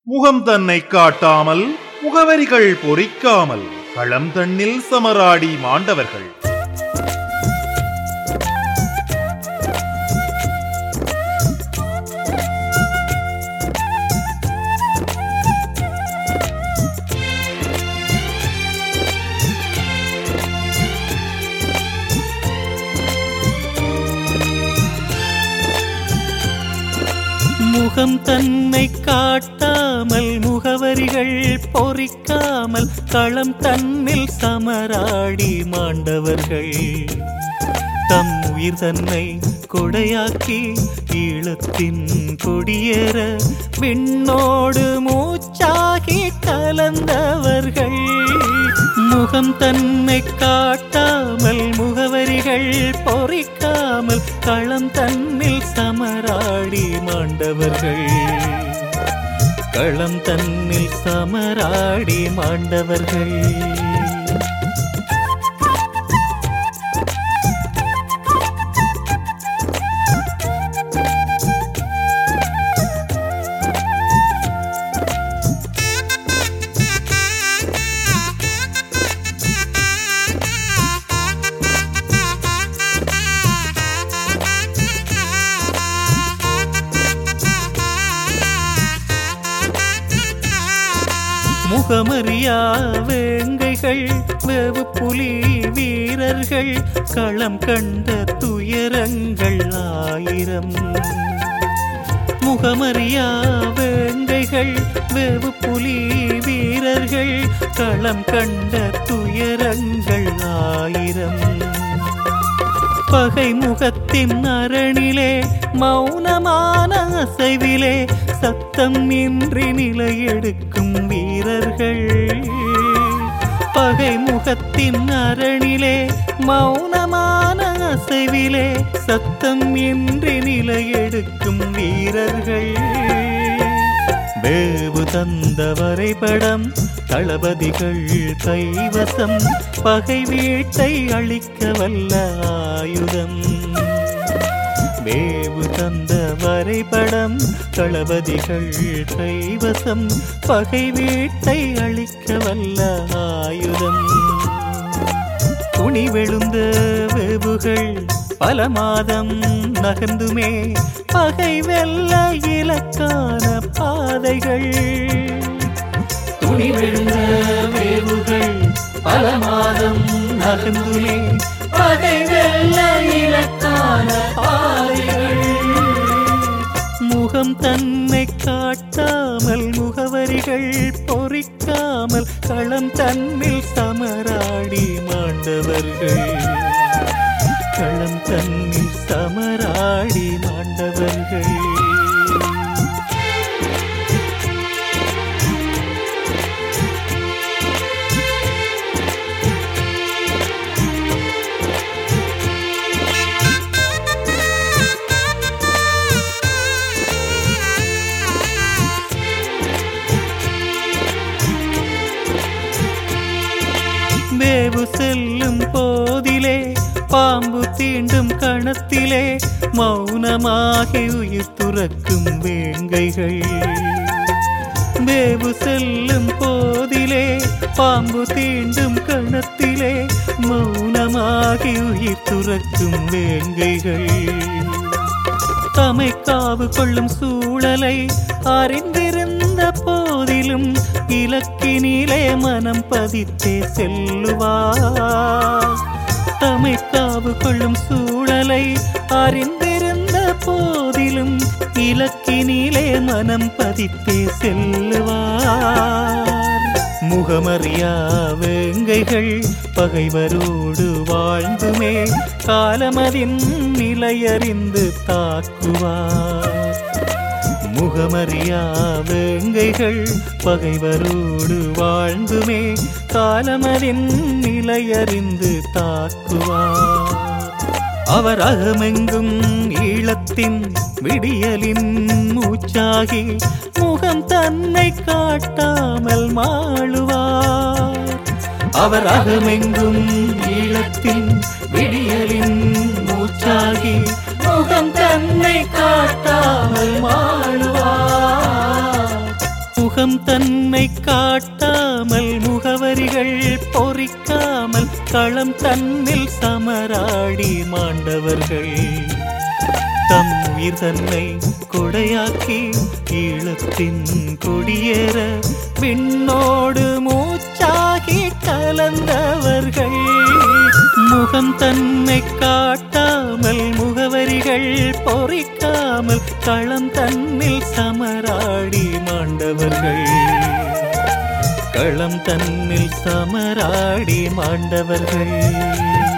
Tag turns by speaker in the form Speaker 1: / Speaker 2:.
Speaker 1: முகம் தன்னை காட்டாமல் முகவரிகள் பொறிக்காமல் களம் தன்னில் சமராடி மாண்டவர்கள்
Speaker 2: முகம் தன்னை காட்டாமல் முகவரிகள் பொறிக்காமல் களம் தன்னில் சமராடி மாண்டவர்கள் தம் உயிர் தன்னை கொடையாக்கி ஈழத்தின் கொடியேற விண்ணோடு மூச்சாகி கலந்தவர்கள் முகம் தன்னை காட்டாமல் முகவரிகள் பொறிக்காமல் களம் தன்னில் சமராடி மாண்டவர்கள் களம் தன்னில் சமராடி மாண்டவர்கள் முகமறியா வேங்கைகள் வெவு புலி வீரர்கள் களம் கண்ட துயரங்கள் ஆயிரம் முகமறியா வேங்கைகள் வெவு புலி வீரர்கள் களம் கண்ட துயரங்கள் ஆயிரம் பகை முகத்தின் அரணிலே மௌனமான அசைவிலே சத்தம் இன்றி நிலையெடுக்கும் வீரர்கள் பகை முகத்தின் அரணிலே மௌனமான அசைவிலே சத்தம் இன்றி நிலையெடுக்கும் வீரர்கள் வேவு தந்த வரைபடம் தளபதிகள் கைவசம் பகை வீட்டை அழிக்க வல்ல ஆயுதம் வேவு தந்த வரைபடம் தளபதிகள் கைவசம் பகை வீட்டை அழிக்க வல்ல ஆயுதம் துணி வெளுந்த வேவுகள் பல மாதம் நகர்ந்துமே பகை வெல்ல இலக்கான பாதைகள் துணி விழுந்த வேவுகள் பல மாதம் நகர்ந்துமே பகை வெல்ல இலக்கான பாதைகள் முகம் தன்னை காட்டாமல் முகவரிகள் பொறிக்காமல் களம் தன்னில் சமராடி மாண்டவர்கள் களம் தன்னில் சமராடி மாண்டவர்கள் வேவு செல்லும் போதிலே பாம்பு தீண்டும் கணத்திலே மௌனமாகி உயிர் துறக்கும் வேங்கைகள் வேவு செல்லும் போதிலே பாம்பு தீண்டும் கணத்திலே மௌனமாகி உயிர் துறக்கும் வேங்கைகள் தமை காவு கொள்ளும் சூழலை அறிந்திருந்த போதிலும் இலக்கினிலே மனம் பதித்தே செல்லுவார் தமை காவு கொள்ளும் சூழலை அறிந்திருந்த போதிலும் இலக்கினிலே மனம் பதித்தே செல்லுவார் முகமறியா வேங்கைகள் பகைவரோடு வாழ்ந்துமே காலமதின் நிலையறிந்து தாக்குவார் முகமறியா வேங்கைகள் பகைவரோடு வாழ்ந்துமே காலமதின் நிலையறிந்து தாக்குவார் அவர் அகமெங்கும் ஈழத்தின் விடியலின் மூச்சாகி முகம் தன்னை காட்டாமல் மாளுவார் அவர் அகமெங்கும் ஈழத்தின் விடியலின் மூச்சாகி முகம் தன்னை காட்டாமல் மாளுவார் முகம் முகம் தன்னை காட்டாமல் முகவரிகள் பொறிக்காமல் களம் தன்னில் சமராடி மாண்டவர்கள் தம் உயிர் தன்னை கொடையாக்கி ஈழத்தின் கொடியேற விண்ணோடு மூச்சாகி கலந்தவர்கள் முகம் தன்னை காட்டாமல் முகவரிகள் பொறிக்காமல் களம் தன்னில் சமராடி மாண்டவர்கள் களம் தன்னில் சமராடி மாண்டவர்கள்